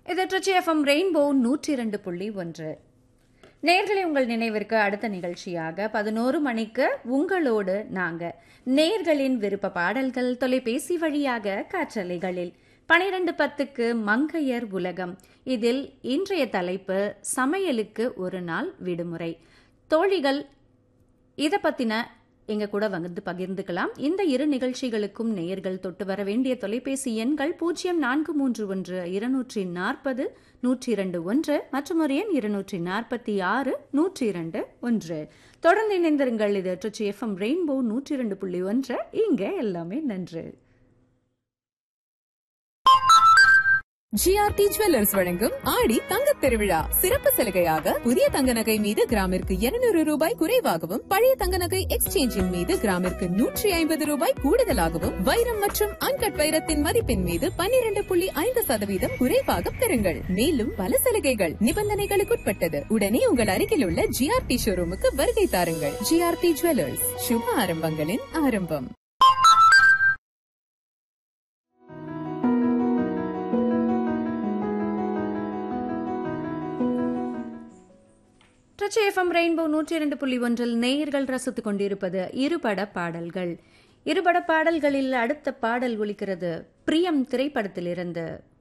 இது Trichy FM rainbow நூற்றி இரண்டு புள்ளி ஒன்று நேர்களை உங்கள் நினைவிற்கு அடுத்த நிகழ்ச்சியாக பதினோரு மணிக்கு உங்களோடு நாங்க நேர்களின் விருப்ப பாடல்கள் தொலைபேசி வழியாக காற்றலைகளில் பனிரெண்டு பத்துக்கு மங்கையர் உலகம் இதில் இன்றைய தலைப்பு சமையலுக்கு ஒரு நாள் விடுமுறை தோழிகள் இதை பத்தின எங்க கூட வந்து பகிர்ந்துக்கலாம் இந்த இரு நிகழ்ச்சிகளுக்கும் நேயர்கள் தொட்டு வர வேண்டிய தொலைபேசி எண்கள் பூஜ்ஜியம் நான்கு மூன்று ஒன்று இருநூற்றி நாற்பது நூற்றி இரண்டு ஒன்று மற்றும் ஒரு எண் இருநூற்றி நாற்பத்தி ஆறு நூற்றி இரண்டு ஒன்று தொடர்ந்து இணைந்திருங்கள் இது ட்ரிச்சி எஃப்எம் ரெயின்போ நூற்றி இரண்டு புள்ளி ஒன்று இங்க எல்லாமே நன்று ஜிஆர்டி ஜுவல்லர்ஸ் வழங்கும் ஆடி தங்கத் திருவிழா சிறப்பு சலுகையாக புதிய தங்க நகை மீது கிராமிற்கு 200 ரூபாய் குறைவாகவும் பழைய தங்க நகை எக்ஸ்சேஞ்சின் மீது கிராமிற்கு நூற்றி ஐம்பது ரூபாய் கூடுதலாகவும் வைரம் மற்றும் அன்கட் வைரத்தின் மதிப்பின் மீது 12.5% புள்ளி ஐந்து சதவீதம் குறைவாக பெறுங்கள் மேலும் பல சலுகைகள் நிபந்தனைகளுக்குட்பட்டது உடனே உங்கள் அருகில் உள்ள ஜிஆர்டி ஷோரூமுக்கு வருகை தாருங்கள் ஜிஆர்டி ஜுவல்லர்ஸ் சுப ஆரம்பங்களின் ஆரம்பம் ட்ரிச்சி எஃப்எம் ரெயின்போ நூற்றி இரண்டு புள்ளி ஒன்றில் நேயர்கள் ரசித்துக் கொண்டிருப்பது இருபட பாடல்கள் இருபட பாடல்களில் அடுத்த பாடல் ஒலிக்கிறது பிரியம் திரைப்படத்திலிருந்து